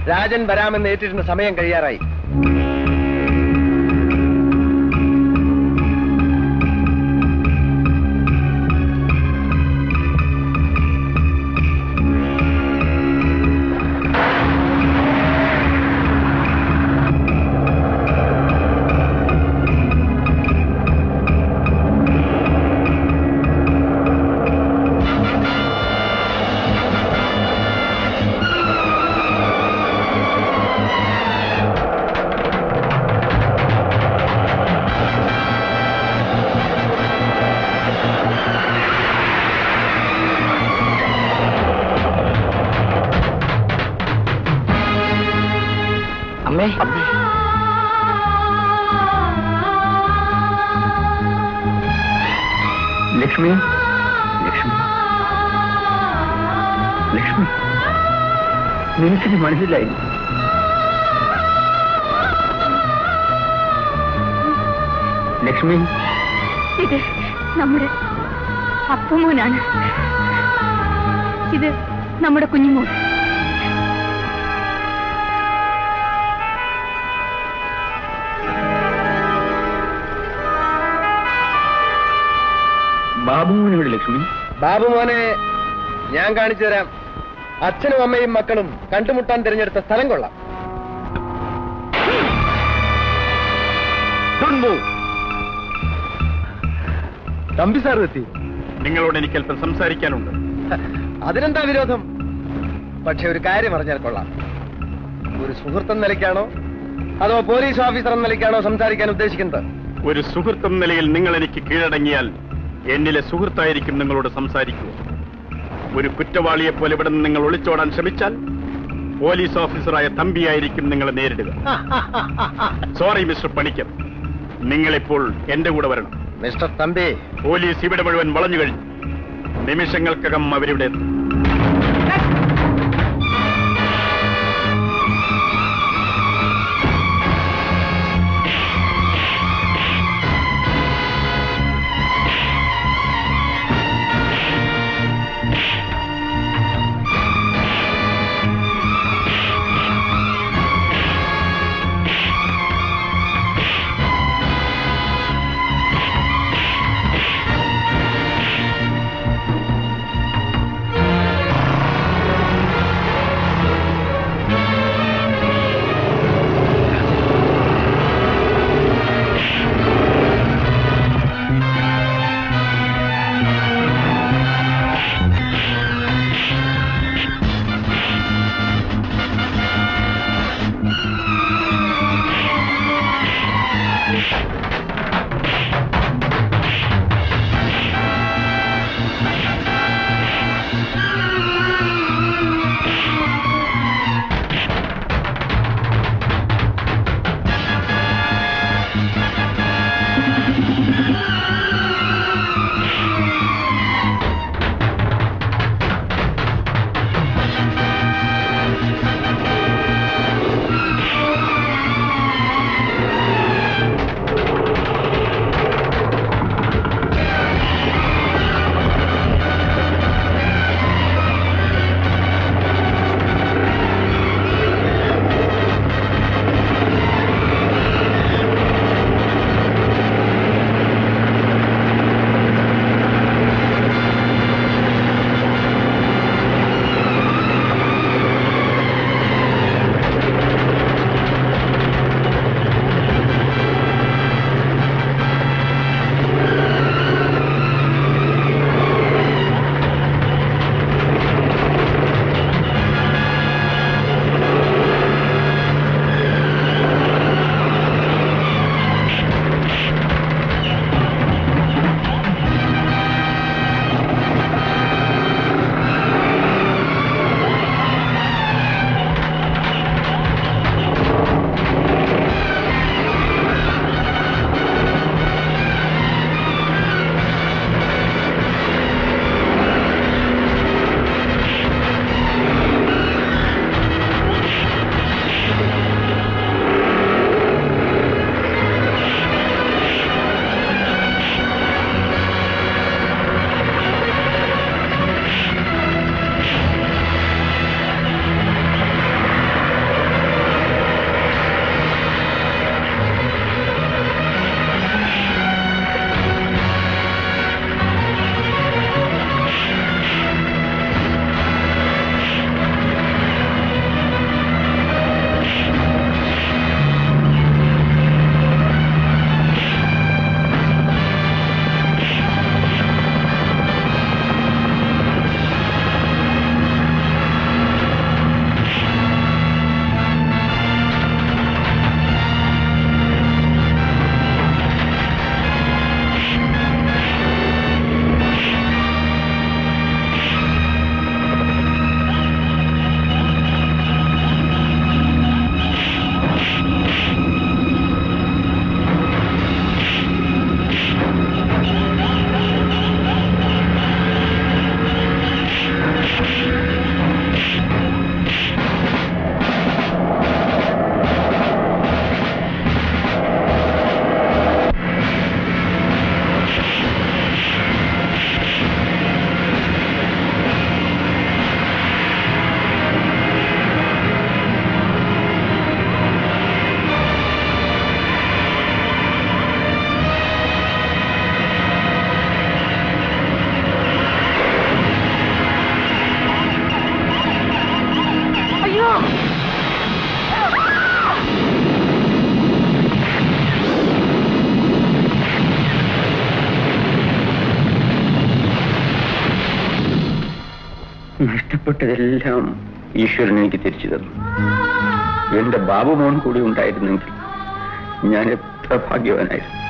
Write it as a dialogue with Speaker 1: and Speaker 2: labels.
Speaker 1: രാജൻ വരാമെന്ന് ഏറ്റിരുന്ന സമയം കഴിയാറായി
Speaker 2: അമ്മേ ലക്ഷ്മി ലക്ഷ്മി ലക്ഷ്മി നിനക്കിത് മനസ്സിലായി ലക്ഷ്മി
Speaker 3: ഇത് നമ്മുടെ അപ്പമോനാണ് ഇത് നമ്മുടെ കുഞ്ഞുമോൻ
Speaker 2: ബാബുവിനോട് ലക്ഷ്മി
Speaker 1: ബാബു മോനെ ഞാൻ കാണിച്ചു തരാം അച്ഛനും അമ്മയും മക്കളും കണ്ടുമുട്ടാൻ തിരഞ്ഞെടുത്ത സ്ഥലം കൊള്ളാം തമ്പി സാർ എത്തി
Speaker 4: നിങ്ങളോട് എനിക്ക് അല്പം സംസാരിക്കാനുണ്ട്
Speaker 1: അതിനെന്താ വിരോധം പക്ഷെ ഒരു കാര്യം അറിഞ്ഞാൽ കൊള്ളാം ഒരു സുഹൃത്തെന്ന നിലയ്ക്കാണോ അതോ പോലീസ് ഓഫീസർ എന്ന നിലയ്ക്കാണോ സംസാരിക്കാൻ ഉദ്ദേശിക്കുന്നത്
Speaker 4: ഒരു സുഹൃത്തെന്ന നിലയിൽ നിങ്ങൾ എനിക്ക് കീഴടങ്ങിയാൽ എന്നിലെ സുഹൃത്തായിരിക്കും നിങ്ങളോട് സംസാരിക്കുക ഒരു കുറ്റവാളിയെ പോലെ ഇവിടെ നിന്ന് നിങ്ങൾ ഒളിച്ചോടാൻ ശ്രമിച്ചാൽ പോലീസ് ഓഫീസറായ തമ്പിയായിരിക്കും നിങ്ങളെ നേരിടുക സോറി മിസ്റ്റർ പണിക്കർ നിങ്ങളിപ്പോൾ എന്റെ കൂടെ വരണം
Speaker 1: മിസ്റ്റർ തമ്പി
Speaker 4: പോലീസ് ഇവിടെ മുഴുവൻ വളഞ്ഞു കഴിഞ്ഞു നിമിഷങ്ങൾക്കകം അവരിവിടെ എത്തും
Speaker 3: ആ
Speaker 2: നഷ്ടപ്പെട്ടതെല്ലാം ഈശ്വരൻ എനിക്ക് തിരിച്ചു തന്നു എന്റെ ബാബുമോൻ കൂടി ഉണ്ടായിരുന്നെങ്കിൽ ഞാൻ എത്ര ഭാഗ്യവാനായിരുന്നു